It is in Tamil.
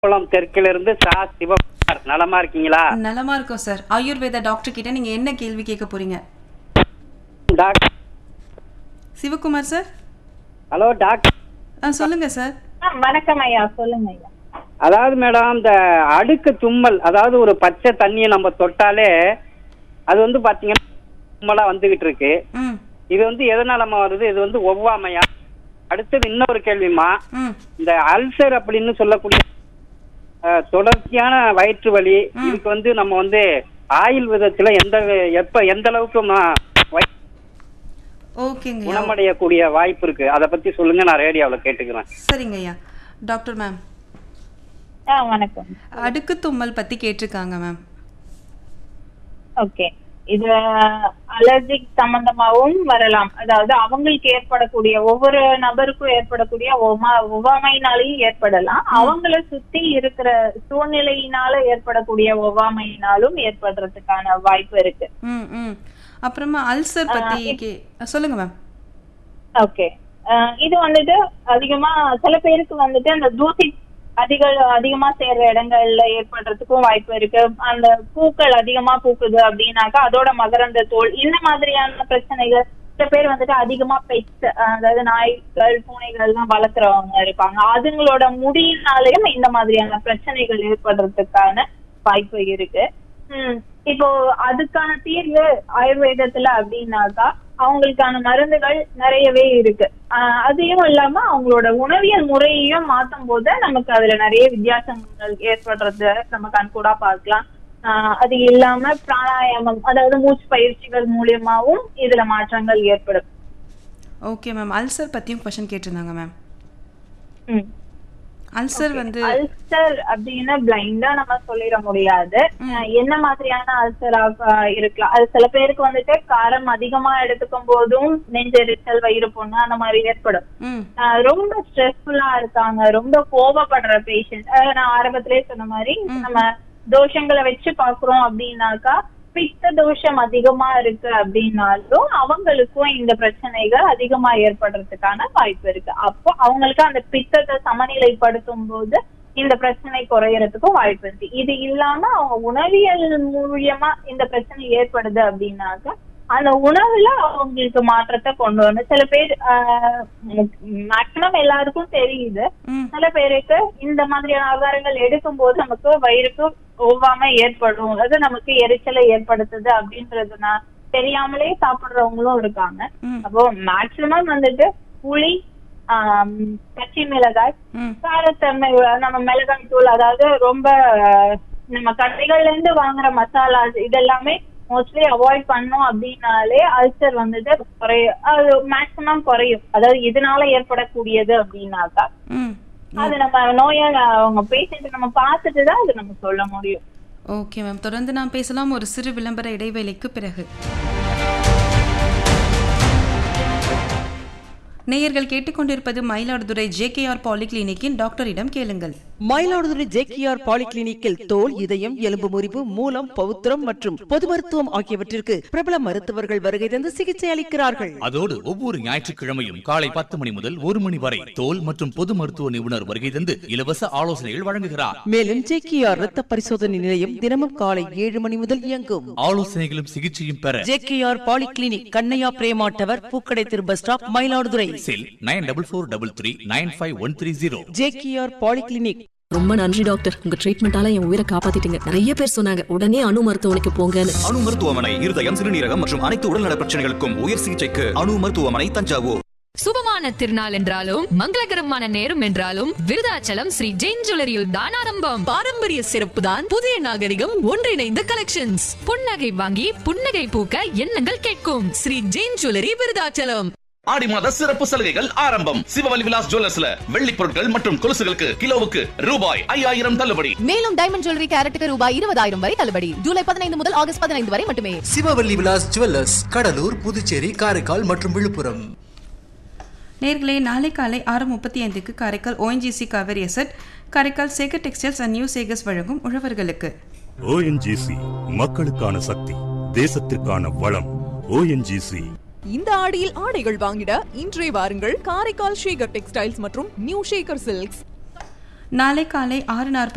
குளம் தெற்கிலிருந்து சா சிவகுமார் நலமா இருக்கீங்களா நலமா இருக்கோம் சார் ஆயுர்வேதா டாக்டர் கிட்ட நீங்க என்ன கேள்வி கேட்க போறீங்க doctor Sivakumar sir hello doctor ஆ சொல்லுங்க சார் ஆ, வணக்கம் ஐயா சொல்லுங்க ஐயா அதாவது மேடம் இந்த அடுக்கு தும்மல் அதாவது ஒரு பச்சை தண்ணியை நம்ம தொட்டாலே அது வந்து பாத்தீங்கன்னா தும்மலா வந்துகிட்டு இருக்கு ம் இது வந்து எதனாலமா வருது இது வந்து ஒவ்வாமையா அடுத்தது இன்னொரு கேள்விமா ம் இந்த அல்சர் அப்படின்னு சொல்லக்கூடிய அஹ், தொடர்ச்சியான வயிற்று வலி இதுக்கு வந்து நம்ம வந்து ஆயுள் விதத்துல எந்த எப்ப எந்த அளவுக்கு ம- வை- ஓகேங்க ஐயா. குணமடையக்கூடிய வாய்ப்பு இருக்கு அதை பத்தி சொல்லுங்க நான் ரேடியோவில் கேட்டுக்கிறேன் சரிங்க ஐயா டாக்டர் மேம் ஆ வணக்கம் அடுக்கு தும்மல் பத்தி கேட்டிருக்காங்க மேம் ஓகே இது அலர்ஜிக் சம்பந்தமாவும் வரலாம் அதாவது அவங்களுக்கு ஏற்படக்கூடிய ஒவ்வொரு நபருக்கும் ஏற்படக்கூடிய ஒமா ஒவ்வாமையினாலையும் ஏற்படலாம் அவங்கள சுத்தி இருக்கிற சூழ்நிலையினால ஏற்படக்கூடிய ஒவ்வாமையினாலும் ஏற்படுறதுக்கான வாய்ப்பு இருக்கு ம் ம் அப்புறமா அல்சர் பத்தி கே சொல்லுங்க மேம் ஓகே இது வந்துட்டு அதிகமா சில பேருக்கு வந்துட்டு அந்த தூசி அதிக அதிகமா சேர்ற இடங்கள்ல ஏற்படுறதுக்கும் வாய்ப்பு இருக்கு அந்த பூக்கள் அதிகமா பூக்குது அப்படின்னாக்கா அதோட மகரந்த தோல் இந்த மாதிரியான பிரச்சனைகள் சில பேர் வந்துட்டு அதிகமா பெட்ஸ் அதாவது நாய்கள் பூனைகள் எல்லாம் வளர்க்குறவங்க இருப்பாங்க அதுங்களோட முடியினாலேயும் இந்த மாதிரியான பிரச்சனைகள் ஏற்படுறதுக்கான வாய்ப்பு இருக்கு ம், இப்போ அதுக்கான தீர்வு ஆயுர்வேதத்துல அப்படின்னாக்கா அவங்களுக்கான மருந்துகள் நிறையவே இருக்கு ஆஹ் அதையும் இல்லாம அவங்களோட உணவியல் முறையையும் மாத்தும் போது நமக்கு அதுல நிறைய வித்தியாசங்கள் ஏற்படுறது நம்ம கண்கூடா பார்க்கலாம் ஆஹ் அது இல்லாம பிராணாயாமம் அதாவது மூச்சு பயிற்சிகள் மூலியமாவும் இதுல மாற்றங்கள் ஏற்படும் ஓகே மேம் அல்சர் பத்தியும் கொஷின் கேட்டிருந்தாங்க மேம் ம். அல்சர் வந்து அல்சர் அப்படின்னு பிளைண்டா நம்ம சொல்லிட முடியாது அஹ் என்ன மாதிரியான அல்சரா இருக்கலாம் அது சில பேருக்கு வந்துட்டு காரம் அதிகமா எடுத்துக்கும் போதும் நெஞ்செரிச்சல் வயிறு புண்ணு அந்த மாதிரி ஏற்படும் ம் அஹ் ரொம்ப ஸ்ட்ரெஸ்ஃபுல்லா இருக்காங்க ரொம்ப கோபப்படுற பேஷண்ட் நான் ஆரம்பத்திலே சொன்ன மாதிரி நம்ம தோஷங்களை வச்சு பாக்குறோம் அப்படின்னாக்கா பித்த தோஷம் அதிகமா இருக்கு அப்படின்னாலும் அவங்களுக்கும் இந்த பிரச்சனைகள் அதிகமா ஏற்படுறதுக்கான வாய்ப்பு இருக்கு அப்போ அவங்களுக்கு அந்த பித்தத்தை சமநிலைப்படுத்தும் போது இந்த பிரச்சனை குறையறதுக்கும் வாய்ப்பு இருக்கு இது இல்லாம அவங்க உணவியல் மூலியமா இந்த பிரச்சனை ஏற்படுது அப்படின்னாக்கா அந்த உணவுல அவங்களுக்கு மாற்றத்தை கொண்டு வரணும் சில பேர் மேக்சிமம் எல்லாருக்கும் தெரியுது ம் சில பேருக்கு இந்த மாதிரியான ஆகாரங்கள் எடுக்கும் போது நமக்கு வயிறுக்கு ஒவ்வாமை ஏற்படும் அது நமக்கு எரிச்சலை ஏற்படுத்துது அப்படின்றதுனா தெரியாமலே சாப்பிடுறவங்களும் இருக்காங்க ம் அப்போ மேக்சிமம் வந்துட்டு புளி ஆம், பச்சை மிளகாய் ம் காரத்தன்மை உள்ள நம்ம மிளகாய் தூள் அதாவது ரொம்ப அஹ், நம்ம கடைகள்ல இருந்து வாங்குற மசாலாஸ் இதெல்லாமே மோஸ்ட்லி அவாய்ட் பண்ணோம் அப்படின்னாலே அல்சர் வந்துட்டு குறையும் அது மேக்சிமம் குறையும் அதாவது இதனால ஏற்படக்கூடியது அப்படின்னாக்கா ம் அது நம்ம நோயை அவங்க பேஷண்ட் நம்ம பார்த்துட்டு தான் அது நம்ம சொல்ல முடியும் ஓகே மேம் தொடர்ந்து நாம் பேசலாம் ஒரு சிறு விளம்பர இடைவேளைக்கு பிறகு நேயர்கள் கேட்டுக்கொண்டிருப்பது மயிலாடுதுறை ஜேகேஆர் பாலிகிளினிக்கின் டாக்டரிடம் கேளுங்கள் மயிலாடுதுறை ஜேகேஆர் பாலிகிளினிக்கில் தோல் இதயம் எலும்பு முறிவு மூலம் பௌத்திரம் மற்றும் பொது மருத்துவம் ஆகியவற்றிற்கு பிரபல மருத்துவர்கள் வருகை தந்து சிகிச்சை அளிக்கிறார்கள் அதோடு ஒவ்வொரு ஞாயிற்றுக்கிழமையும் காலை பத்து மணி முதல் ஒரு மணி வரை தோல் மற்றும் பொது மருத்துவ நிபுணர் வருகை தந்து இலவச ஆலோசனைகள் வழங்குகிறார் மேலும் ஜேகேஆர் ரத்த பரிசோதனை நிலையம் தினமும் காலை ஏழு மணி முதல் இயங்கும் ஆலோசனைகளும் சிகிச்சையும் பெற JKR polyclinic Kannaiya Prema tower பூக்கடை திரு bus stop Mayiladuthurai cell nine double four double three nine five one three zero JKR polyclinic ரொம்ப நன்றி டாக்டர் உங்க ட்ரீட்மெண்டால என் உயிரை காப்பாத்திட்டீங்க நிறைய பேர் சொன்னாங்க உடனே அணு மருத்துவமனைக்கு போங்கன்னு அணு மருத்துவமனை இருதயம் சிறுநீரகம் மற்றும் அனைத்து உடல்நல பிரச்சனைகளுக்கும் உயர் சிகிச்சைக்கு அணு மருத்துவமனை தஞ்சாவூர் சுபமான திருநாள் என்றாலும் மங்களகரமான நேரம் என்றாலும் விருதாச்சலம் ஸ்ரீ ஜெயின் ஜுவல்லரியில் தான் ஆரம்பம் பாரம்பரிய சிறப்பு தான் புதிய நாகரிகம் ஒன்றிணைந்த கலெக்ஷன்ஸ் புன்னகை வாங்கி புன்னகை பூக்க எண்ணங்கள் கேட்கும் ஸ்ரீ ஜெயின் ஜுவல்லரி விருதாச்சலம் ஆடி மாத சிறப்பு சலுகைகள் ஆரம்பம் சிவவலி விலாஸ் ஜுவல்லர்ஸ்ல வெள்ளி பொருட்கள் மற்றும் கொலுசுகளுக்கு கிலோவுக்கு ரூபாய் ஐயாயிரம் தள்ளுபடி மேலும் டைமண்ட் ஜுவல்லரி கேரட்டுக்கு ரூபாய் இருபதாயிரம் வரை தள்ளுபடி ஜூலை பதினைந்து முதல் ஆகஸ்ட் பதினைந்து வரை மட்டுமே சிவவல்லி விலாஸ் ஜுவல்லர்ஸ் கடலூர் புதுச்சேரி காரைக்கால் மற்றும் விழுப்புரம் நேர்களே நாளை காலை ஆறு முப்பத்தி ஐந்துக்கு Karaikal ONGC Kaveri asset Karaikal Sekar textiles and new Sekars வழங்கும் உழவர்களுக்கு ஓஎன்ஜிசி மக்களுக்கான சக்தி தேசத்திற்கான வளம் ஓஎன்ஜிசி இந்த ஆடியில் ஆடைகள் வாங்கிட இன்றே வாருங்கள் காரைக்கால் ஷேகர் டெக்ஸ்டைல்ஸ் மற்றும் நியூ ஷேகர் சில்க்ஸ் நாளை காலை ஆறு நாற்பது